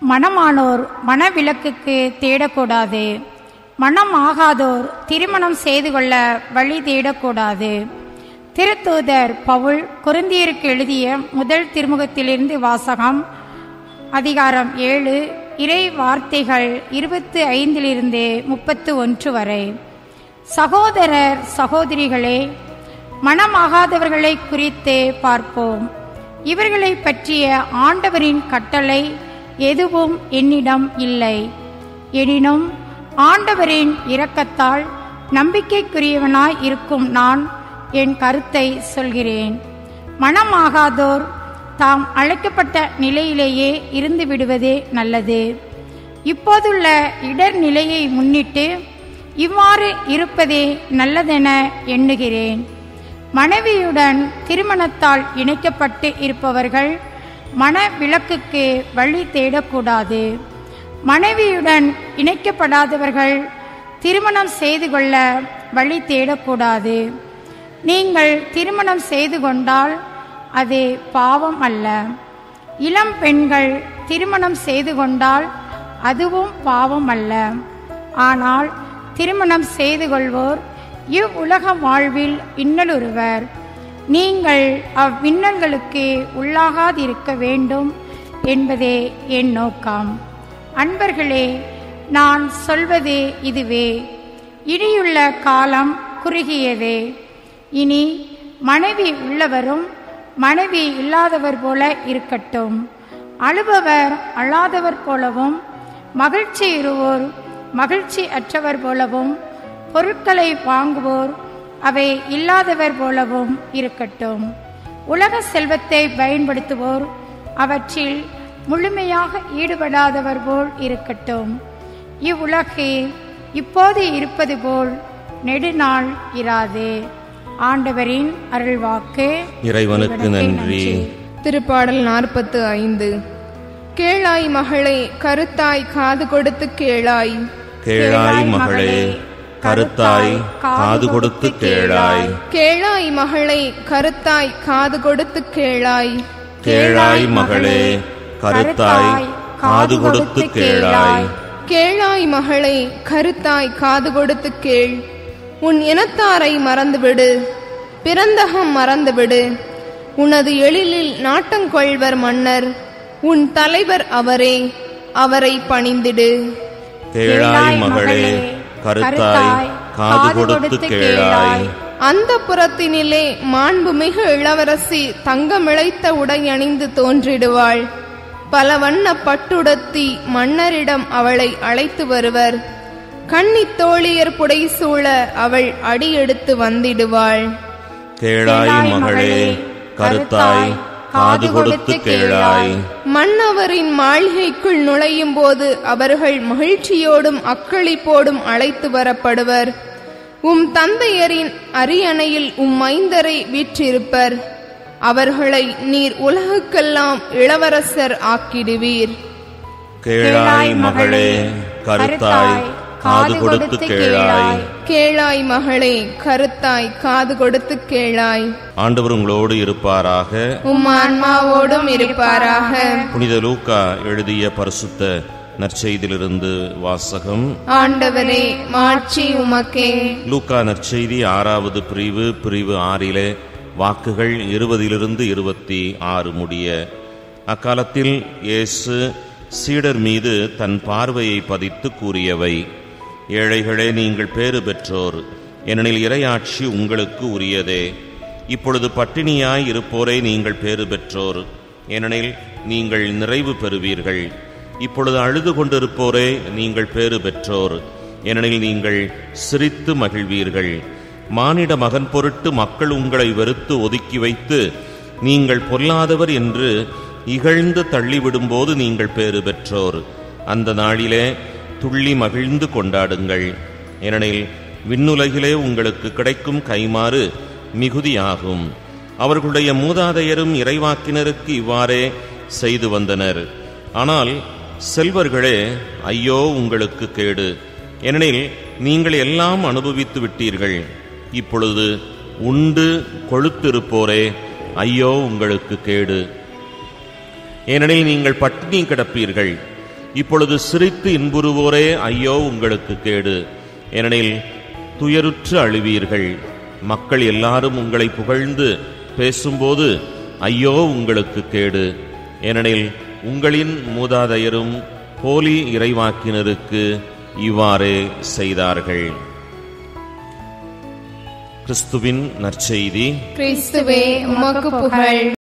மணமானோர் மணவிலக்குக்கு தேடக்கூடாது மனம் ஆகாதோர் திருமணம் செய்து கொள்ள வழி தேடக்கூடாது திருத்தூதர் பவுல் குருந்தியருக்கு எழுதிய முதல் திருமுகத்திலிருந்து வாசகம் அதிகாரம் ஏழு இறை வார்த்தைகள் இருபத்து ஐந்திலிருந்து முப்பத்து ஒன்று வரை சகோதரர் சகோதரிகளே மனமாகாதவர்களை குறித்து பார்ப்போம் இவர்களை பற்றிய ஆண்டவரின் கட்டளை எதுவும் என்னிடம் இல்லை எனினும் ஆண்டவரின் இரக்கத்தால் நம்பிக்கைக்குரியவனாய் இருக்கும் நான் என் கருத்தை சொல்கிறேன் மனமாகாதோர் தாம் அழைக்கப்பட்ட நிலையிலேயே இருந்து விடுவதே நல்லது இப்போதுள்ள இடர் நிலையை முன்னிட்டு இவ்வாறு இருப்பதே நல்லதென எண்ணுகிறேன் மனைவியுடன் திருமணத்தால் இணைக்கப்பட்டு இருப்பவர்கள் மன விளக்குக்கு வழி தேடக்கூடாது மனைவியுடன் இணைக்கப்படாதவர்கள் திருமணம் செய்து கொள்ள வழி தேடக்கூடாது நீங்கள் திருமணம் செய்து கொண்டால் அது பாவம் அல்ல இளம் பெண்கள் திருமணம் செய்து கொண்டால் அதுவும் பாவம் அல்ல ஆனால் திருமணம் செய்து கொள்வோர் இவ்வுலக வாழ்வில் இன்னலுறுவர் நீங்கள் அவ்வின்னல்களுக்கு உள்ளாகாதிருக்க வேண்டும் என்பதே என் நோக்கம் அன்பர்களே நான் சொல்வது இதுவே இனியுள்ள காலம் குறுகியதே இனி மனைவி உள்ளவரும் மனைவி இல்லாதவர் போல இருக்கட்டும் அழுபவர் அழாதவர் போலவும் மகிழ்ச்சி இருவோர் மகிழ்ச்சி அற்றவர் போலவும் பொருட்களை வாங்குவோர் அவை இல்லாதவர் போலவும் இருக்கட்டும் உலக செல்வத்தை பயன்படுத்துவோர் அவற்றில் முழுமையாக ஈடுபடாதவர் போல் இருக்கட்டும் இவ்வுலகு இப்போது இருப்பது போல் நெடுநாள் இராது ஆண்டவரின் அருள்வாக்கு இறைவனுக்கு நன்றி திருப்பாடல் நாற்பத்து ஐந்து கேளாய் மகளே கருத்தாய் காது கொடுத்து கேளாய் கேளாய் மகளே கருத்தாய் காது கொடுத்து கேளாய் கேளாய் மகளே கருத்தாய் காது கொடுத்து கேளாய் கேளாய் மகளே கருத்தாய் காது கொடுத்து கேளாய் கேளாய் மகளே கருத்தாய் காது கொடுத்து கேள் உன் இனத்தாரை மறந்துவிடு பிறந்தகம் மறந்துவிடு உனது எழிலில் நாட்டங்கொள்வர் மன்னர் உன் தலைவர் அவரே அவரை பணிந்திடு கேளாய் மகளே கருத்தாய் காது கொடுத்து கேளாய் அந்த புறத்தினிலே மாண்புமிகு இளவரசி தங்கமிழைத்த உடை அணிந்து தோன்றிடுவாள் பல வண்ண பட்டுடத்தி மன்னரிடம் அவளை அழைத்து வருவர் கன்னித் தோழியர் புடைசூழ அவள் அடியெடுத்து வந்திடுவாள் கேளாய் மகளே கருத்தாய் காது கொடுத்து கேளாய் மன்னவரின் மாளிகைக்குள் நுழையும் போது அவர்கள் மகிழ்ச்சியோடும் அக்களிப்போடும் அழைத்து வரப்படுவர் உம் தந்தையரின் அரியணையில் உம் மைந்தரை வீற்றிருப்பர் அவர்களை நீர் உலகுக்கெல்லாம் இளவரசர் ஆக்கிடுவீர் கேளாய் மகளே கருத்தாய் காது கொடுத்து கேளாய் கேளாய் மகளே கருத்தாய் காது கொடுத்து கேளாய் ஆண்டவர் உங்களோடு இருப்பாராக உம் ஆன்மாவோடும் இருப்பாராக புனித லூக்கா எழுதிய பரிசுத்த நற்செய்தியிலிருந்து வாசகம் ஆண்டவரே மாட்சி உமக்கே லூக்கா நற்செய்தி ஆறாவது பிரிவு பிரிவு ஆறிலே வாக்குகள் இருபதிலிருந்து இருபத்தி ஆறு முடிய அக்காலத்தில் இயேசு சீடர் மீது தன் பார்வையை பதித்து கூறியவை ஏழைகளே நீங்கள் பேறு பெற்றோர் ஏனெனில் இறையாட்சி உங்களுக்கு உரியதே இப்பொழுது பட்டினியாய் இருப்போரை நீங்கள் பேறு பெற்றோர் ஏனெனில் நீங்கள் நிறைவு பெறுவீர்கள் இப்பொழுது அழுது கொண்டிருப்போரே நீங்கள் பேறு பெற்றோர் ஏனெனில் நீங்கள் சிரித்து மகிழ்வீர்கள் மானிட மகன் பொருட்டு மக்கள் உங்களை வெறுத்து ஒதுக்கி வைத்து நீங்கள் பொல்லாதவர் என்று இகழ்ந்து தள்ளிவிடும்போது நீங்கள் பேறு பெற்றோர் அந்த நாளிலே துள்ளி மகிழ்ந்து கொண்டாடுங்கள் ஏனெனில் விண்ணுலகிலே உங்களுக்கு கிடைக்கும் கைமாறு மிகுதியாகும் அவர்களுடைய மூதாதையரும் இறைவாக்கினருக்கு இவ்வாறே செய்து வந்தனர் ஆனால் செல்வர்களே ஐயோ உங்களுக்கு கேடு ஏனெனில் நீங்கள் எல்லாம் அனுபவித்து விட்டீர்கள் இப்பொழுது உண்டு கொழுத்திருப்போரே ஐயோ உங்களுக்கு கேடு ஏனெனில் நீங்கள் பட்டினி கிடப்பீர்கள் இப்பொழுது சிரித்து இன்புறுவோரே ஐயோ உங்களுக்கு கேடு ஏனெனில் துயருற்று அழுவீர்கள் மக்கள் எல்லாரும் உங்களை புகழ்ந்து பேசும்போது ஐயோ உங்களுக்கு கேடு ஏனெனில் உங்களின் மூதாதையரும் போலி இறைவாக்கினருக்கு இவ்வாறே செய்தார்கள் கிறிஸ்துவின் நற்செய்தி கிறிஸ்துவே உமக்கு புகழ்